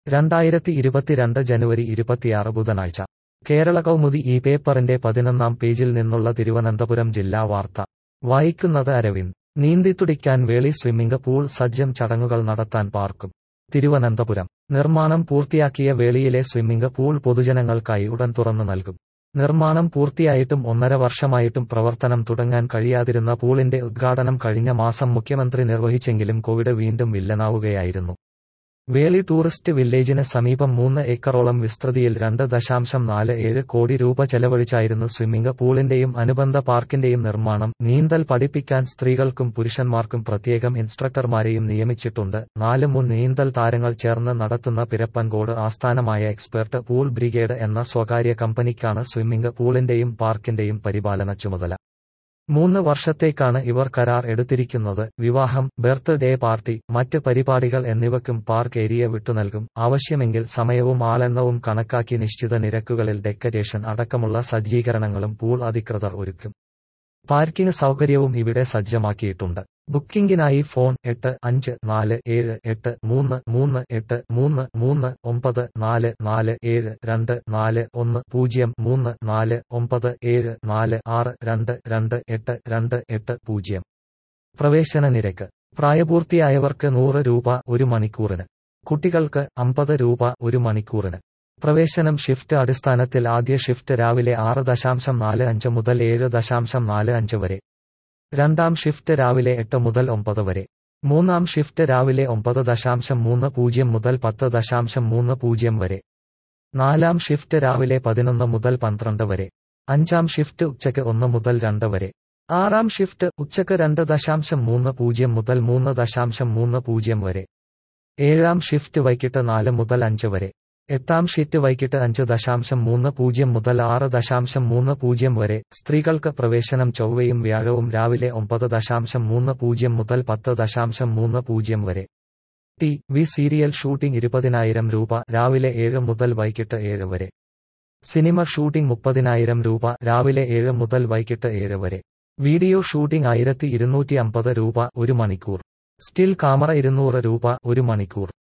രണ്ടായിരത്തി ഇരുപത്തിരണ്ട് ജനുവരി ഇരുപത്തിയാറ് ബുധനാഴ്ച കേരള കൗമുദി ഈ പേപ്പറിന്റെ പതിനൊന്നാം പേജിൽ നിന്നുള്ള തിരുവനന്തപുരം ജില്ലാ വാർത്ത വായിക്കുന്നത് അരവിന്ദ് നീന്തിത്തുടിക്കാൻ വേളി സ്വിമ്മിംഗ് പൂൾ സജ്ജം ചടങ്ങുകൾ നടത്താൻ പാർക്കും തിരുവനന്തപുരം നിർമ്മാണം പൂർത്തിയാക്കിയ വേളിയിലെ സ്വിമ്മിംഗ് പൂൾ പൊതുജനങ്ങൾക്കായി ഉടൻ തുറന്നു നൽകും നിർമ്മാണം പൂർത്തിയായിട്ടും ഒന്നര വർഷമായിട്ടും പ്രവർത്തനം തുടങ്ങാൻ കഴിയാതിരുന്ന പൂളിന്റെ ഉദ്ഘാടനം കഴിഞ്ഞ മാസം മുഖ്യമന്ത്രി നിർവഹിച്ചെങ്കിലും കോവിഡ് വീണ്ടും വില്ലനാവുകയായിരുന്നു വേളി ടൂറിസ്റ്റ് വില്ലേജിന് സമീപം മൂന്ന് ഏക്കറോളം വിസ്തൃതിയിൽ രണ്ട് ദശാംശം നാല് ഏഴ് കോടി രൂപ ചെലവഴിച്ചായിരുന്നു സ്വിമ്മിംഗ് പൂളിന്റെയും അനുബന്ധ പാർക്കിന്റെയും നിർമ്മാണം നീന്തൽ പഠിപ്പിക്കാൻ സ്ത്രീകൾക്കും പുരുഷന്മാർക്കും പ്രത്യേകം ഇൻസ്ട്രക്ടർമാരെയും നിയമിച്ചിട്ടുണ്ട് നാല് മുൻ നീന്തൽ താരങ്ങൾ ചേർന്ന് നടത്തുന്ന പിരപ്പൻകോട് ആസ്ഥാനമായ എക്സ്പെർട്ട് പൂൾ ബ്രിഗേഡ് എന്ന സ്വകാര്യ കമ്പനിക്കാണ് സ്വിമ്മിംഗ് പൂളിന്റെയും പാർക്കിന്റെയും പരിപാലന ചുമതല മൂന്ന് വർഷത്തേക്കാണ് ഇവർ കരാർ എടുത്തിരിക്കുന്നത് വിവാഹം ബർത്ത് ഡേ പാർട്ടി മറ്റ് പരിപാടികൾ എന്നിവയ്ക്കും പാർക്ക് ഏരിയ വിട്ടുനൽകും ആവശ്യമെങ്കിൽ സമയവും ആളെണ്ണവും കണക്കാക്കി നിശ്ചിത നിരക്കുകളിൽ ഡെക്കറേഷൻ അടക്കമുള്ള സജ്ജീകരണങ്ങളും പൂൾ അധികൃതർ ഒരുക്കും പാർക്കിംഗ് സൗകര്യവും ഇവിടെ സജ്ജമാക്കിയിട്ടുണ്ട് ബുക്കിംഗിനായി ഫോൺ എട്ട് അഞ്ച് നാല് ഏഴ് എട്ട് മൂന്ന് മൂന്ന് എട്ട് മൂന്ന് മൂന്ന് ഒമ്പത് നാല് നാല് ഏഴ് രണ്ട് നാല് ഒന്ന് പൂജ്യം മൂന്ന് നാല് ഒമ്പത് ഏഴ് നാല് ആറ് രണ്ട് രണ്ട് എട്ട് രണ്ട് എട്ട് പൂജ്യം പ്രവേശന നിരക്ക് പ്രായപൂർത്തിയായവർക്ക് നൂറ് രൂപ ഒരു മണിക്കൂറിന് കുട്ടികൾക്ക് അമ്പത് രൂപ ഒരു മണിക്കൂറിന് പ്രവേശനം ഷിഫ്റ്റ് അടിസ്ഥാനത്തിൽ ആദ്യ ഷിഫ്റ്റ് രാവിലെ ആറ് ദശാംശം നാല് അഞ്ച് മുതൽ ഏഴ് ദശാംശം നാല് അഞ്ച് വരെ രണ്ടാം ഷിഫ്റ്റ് രാവിലെ എട്ട് മുതൽ ഒമ്പത് വരെ മൂന്നാം ഷിഫ്റ്റ് രാവിലെ ഒമ്പത് ദശാംശം മൂന്ന് പൂജ്യം മുതൽ പത്ത് ദശാംശം മൂന്ന് പൂജ്യം വരെ നാലാം ഷിഫ്റ്റ് രാവിലെ പതിനൊന്ന് മുതൽ പന്ത്രണ്ട് വരെ അഞ്ചാം ഷിഫ്റ്റ് ഉച്ചയ്ക്ക് ഒന്ന് മുതൽ രണ്ട് വരെ ആറാം ഷിഫ്റ്റ് ഉച്ചയ്ക്ക് രണ്ട് ദശാംശം മൂന്ന് പൂജ്യം മുതൽ മൂന്ന് ദശാംശം മൂന്ന് പൂജ്യം വരെ ഏഴാം ഷിഫ്റ്റ് വൈകിട്ട് നാല് മുതൽ അഞ്ച് വരെ എട്ടാം ഷീറ്റ് വൈകിട്ട് അഞ്ച് ദശാംശം മൂന്ന് പൂജ്യം മുതൽ ആറ് ദശാംശം മൂന്ന് പൂജ്യം വരെ സ്ത്രീകൾക്ക് പ്രവേശനം ചൊവ്വയും വ്യാഴവും രാവിലെ ഒമ്പത് ദശാംശം മൂന്ന് പൂജ്യം മുതൽ പത്ത് ദശാംശം മൂന്ന് പൂജ്യം വരെ ടി വി സീരിയൽ ഷൂട്ടിംഗ് ഇരുപതിനായിരം രൂപ രാവിലെ ഏഴ് മുതൽ വൈകിട്ട് ഏഴ് വരെ സിനിമ ഷൂട്ടിംഗ് മുപ്പതിനായിരം രൂപ രാവിലെ ഏഴ് മുതൽ വൈകിട്ട് ഏഴ് വരെ വീഡിയോ ഷൂട്ടിംഗ് ആയിരത്തി ഇരുന്നൂറ്റി അമ്പത് രൂപ ഒരു മണിക്കൂർ സ്റ്റിൽ ക്യാമറ ഇരുന്നൂറ് രൂപ ഒരു മണിക്കൂർ